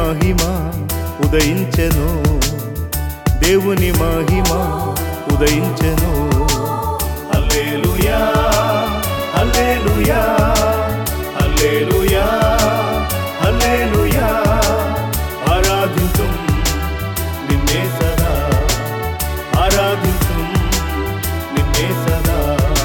మహిమ ఉదయించెను దేవుని మహిమ ఉదయించెను హల్లెలూయా హల్లెలూయా హల్లెలూయా హల్లెలూయా ఆరాధింతుం నిన్నే సదా ఆరాధింతుం నిన్నే సదా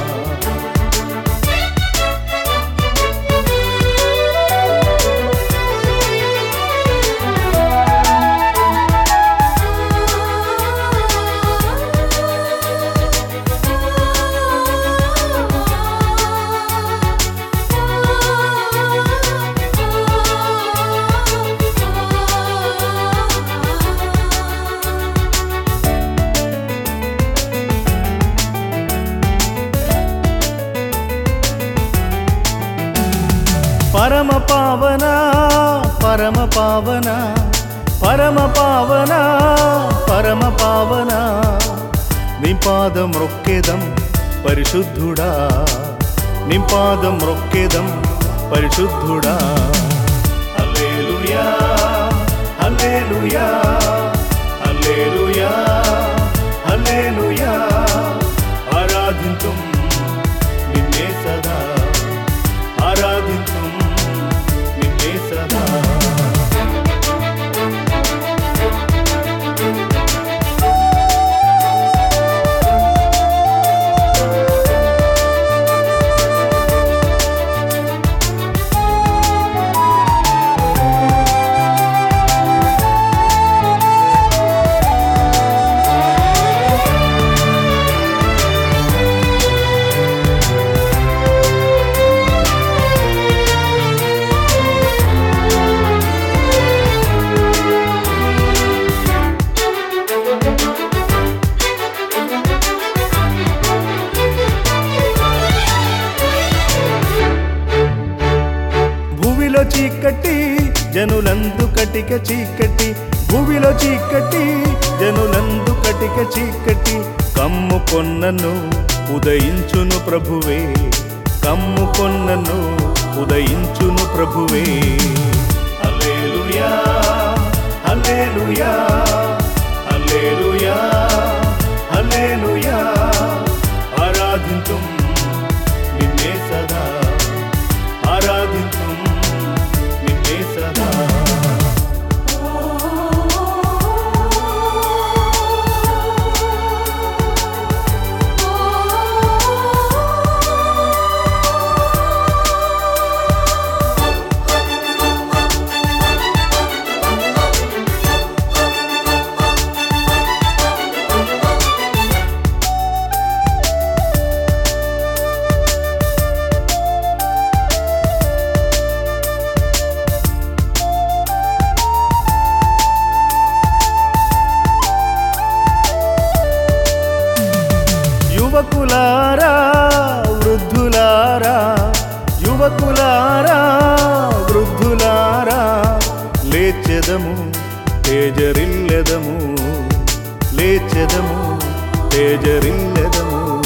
పరమ పావన పరమ పావన పరమ పావన పరమ పావన నింపాదం రొక్కేదం పరిశుద్ధుడా నింపాదం రొక్కేదం పరిశుద్ధుడా హల్లెలూయా హల్లెలూయా హల్లెలూయా హల్లెలూయా ఆరాధింతుం నిన్నే సదా ఆరాధింతుం నిన్నే సదా భూమిలో చీకటి జనులందు కటిక చీకటి భూమిలో చీకటి జనులందు కటిక చీకటి కమ్ము కొన్నను ఉదయించును ప్రభువే కమ్ము కొన్నను ఉదయించును ప్రభువే హల్లెలూయా హల్లెలూయా హల్లెలూయా హల్లెలూయా ఆరాధింతుం నిన్నే సదా ఆరాధింతుం నిన్నే సదా యువకులారా వృద్ధులారా యువకులారా వృద్ధులారా లేచెదము తేజరిల్లెదము లేచెదము తేజరిల్లెదము